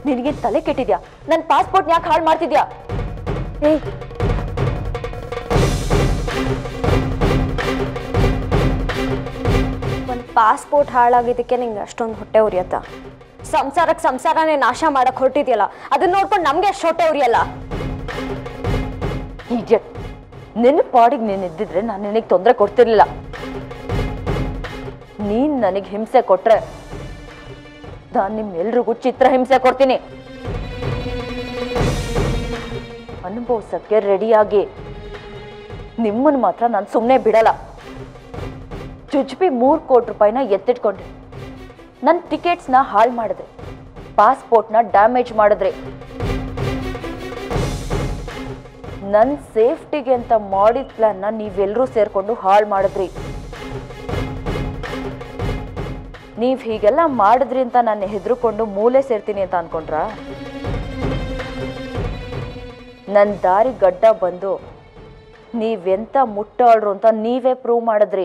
ನಿನಗೆ ತಲೆ ಕೆಟ್ಟಿದ್ಯಾ ನನ್ನ ಪಾಸ್ಪೋರ್ಟ್ ಯಾಕೆ ಹಾಳು ಮಾಡ್ತಿದ್ಯಾ ಏಯ್ ಒಂದು ಪಾಸ್ಪೋರ್ಟ್ ಹಾಳಾಗಿದ್ದಕ್ಕೆ ನಿಂಗೆ ಅಷ್ಟೊಂದು ಹೊಟ್ಟೆ ಉರಿಯತ್ತ ಸಂಸಾರಕ್ಕೆ ಸಂಸಾರನೇ ನಾಶ ಮಾಡಕ್ ಹೊರಟಿದ್ಯಲ್ಲ ಅದನ್ನ ನೋಡ್ಕೊಂಡು ನಮಗೆ ಅಷ್ಟು ಹೊಟ್ಟೆ ಉರಿಯಲ್ಲ ಇಡಿಯಟ್ ನಿನ್ನ ಪಾಡಿಗೆ ನೀನು ಇದ್ದಿದ್ರೆ ನಾನು ನಿನಗೆ ತೊಂದರೆ ಕೊಡ್ತಿರ್ಲಿಲ್ಲ ನೀನ್ ನನಗೆ ಹಿಂಸೆ ಕೊಟ್ರೆ ನಾನು ನಿಮ್ಮೆಲ್ರಿಗೂ ಚಿತ್ರ ಹಿಂಸೆ ಕೊಡ್ತೀನಿ ಅನುಭವಿಸಕ್ಕೆ ರೆಡಿಯಾಗಿ ನಿಮ್ಮನ್ನು ಮಾತ್ರ ನಾನು ಸುಮ್ಮನೆ ಬಿಡಲ್ಲ ಜುಜ್ಬಿ ಮೂರು ಕೋಟಿ ರೂಪಾಯಿನ ಎತ್ತಿಟ್ಕೊಂಡ್ರಿ ನನ್ನ ಟಿಕೆಟ್ಸ್ನ ಹಾಳು ಮಾಡಿದ್ರಿ ಪಾಸ್ಪೋರ್ಟ್ನ ಡ್ಯಾಮೇಜ್ ಮಾಡಿದ್ರಿ ನನ್ನ ಸೇಫ್ಟಿಗೆ ಅಂತ ಮಾಡಿದ ಪ್ಲಾನ್ನ ನೀವೆಲ್ಲರೂ ಸೇರ್ಕೊಂಡು ಹಾಳು ಮಾಡಿದ್ರಿ ನೀವು ಹೀಗೆಲ್ಲ ಮಾಡಿದ್ರಿ ಅಂತ ನಾನು ಹೆದರ್ಕೊಂಡು ಮೂಲೆ ಸೇರ್ತೀನಿ ಅಂತ ಅನ್ಕೊಂಡ್ರ ನನ್ನ ದಾರಿ ಗಡ್ಡ ಬಂದು ನೀವೆಂತ ಮುಟ್ಟಾಳ್ರು ಅಂತ ನೀವೇ ಪ್ರೂವ್ ಮಾಡಿದ್ರಿ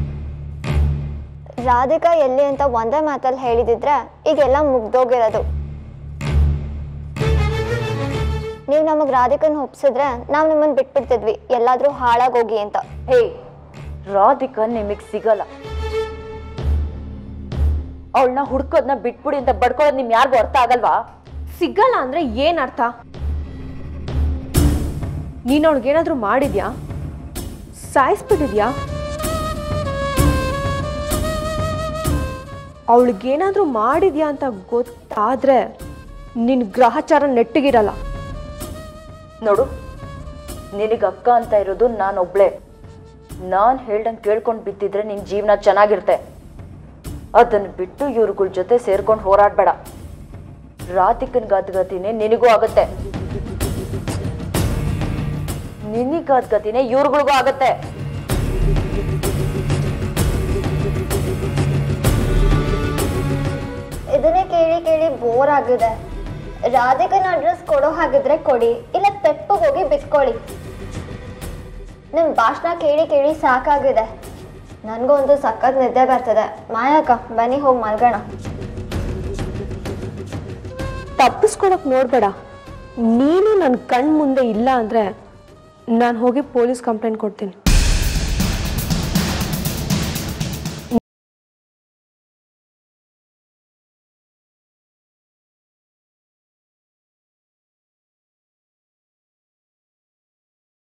ರಾಧಿಕಾ ಎಲ್ಲಿ ಅಂತ ಒಂದೇ ಮಾತಲ್ಲಿ ಹೇಳಿದಿದ್ರೆ ಈಗೆಲ್ಲ ಮುಗ್ದೋಗಿರೋದು ನೀವು ನಮಗೆ ರಾಧಿಕನ್ ಒಪ್ಸಿದ್ರೆ ನಾವು ನಿಮ್ಮನ್ನ ಬಿಟ್ಬಿಡ್ತಿದ್ವಿ ಎಲ್ಲಾದ್ರೂ ಹಾಳಾಗೋಗಿ ಅಂತ ಹೇ ರಾಧಿಕಾ ನಿಮಗೆ ಸಿಗಲ್ಲ ಅವಳನ್ನ ಹುಡ್ಕೋದ್ನ ಬಿಟ್ಬಿಡಿ ಅಂತ ಬಡ್ಕೊಳ್ಳೋದು ನಿಮ್ ಯಾರಿಗೂ ಅರ್ಥ ಆಗಲ್ವಾ ಸಿಗಲ್ಲ ಅಂದ್ರೆ ಏನ್ ಅರ್ಥ ನೀನು ಅವಳಿಗೇನಾದ್ರೂ ಮಾಡಿದ್ಯಾ ಸಾಯಿಸ್ಬಿಟ್ಟಿದ್ಯಾ ಅವಳಿಗೇನಾದ್ರೂ ಮಾಡಿದ್ಯಾ ಅಂತ ಗೊತ್ತಾದ್ರೆ ನಿನ್ ಗ್ರಹಚಾರ ನೆಟ್ಟಿಗಿರಲ್ಲ ನೋಡು ನಿನಗೆ ಅಕ್ಕ ಅಂತ ಇರೋದು ನಾನೊಬ್ಳೆ ನಾನು ಹೇಳ್ದಂಗೆ ಕೇಳ್ಕೊಂಡು ಬಿದ್ದಿದ್ರೆ ನಿನ್ನ ಜೀವನ ಚೆನ್ನಾಗಿರುತ್ತೆ ಅದನ್ನು ಬಿಟ್ಟು ಇವ್ರುಗಳ ಜೊತೆ ಸೇರ್ಕೊಂಡು ಹೋರಾಡಬೇಡ ರಾಧಿಕನ್ ಗತಿನೇ ನಿನಗೂ ಆಗುತ್ತೆ ನಿನಗಾದ ಗತಿನೇ ಇವ್ರುಗಳಿಗೂ ಆಗುತ್ತೆ ಇದನ್ನೇ ಕೇಳಿ ಕೇಳಿ ಬೋರ್ ಆಗಿದೆ ರಾಧಿಕನ ಅಡ್ರೆಸ್ ಕೊಡೋ ಹಾಗಿದ್ರೆ ಕೊಡಿ ಇಲ್ಲ ತೆಪ್ಪಗೆ ಹೋಗಿ ಬಿತ್ಕೊಳ್ಳಿ ನಿಮ್ಮ ಭಾಷಣ ಕೇಳಿ ಕೇಳಿ ಸಾಕಾಗಿದೆ ನನಗೂ ಒಂದು ಸಖತ್ ನಿದ್ದೆ ಬರ್ತದೆ ಮಾಯಾಕ ಬನ್ನಿ ಹೋಗಿ ಮಲ್ಗೋಣ ತಪ್ಪಿಸ್ಕೊಳಕ್ ನೋಡ್ಬೇಡ ನೀನು ನನ್ನ ಕಣ್ ಮುಂದೆ ಇಲ್ಲ ಅಂದ್ರೆ ನಾನು ಹೋಗಿ ಪೊಲೀಸ್ ಕಂಪ್ಲೇಂಟ್ ಕೊಡ್ತೀನಿ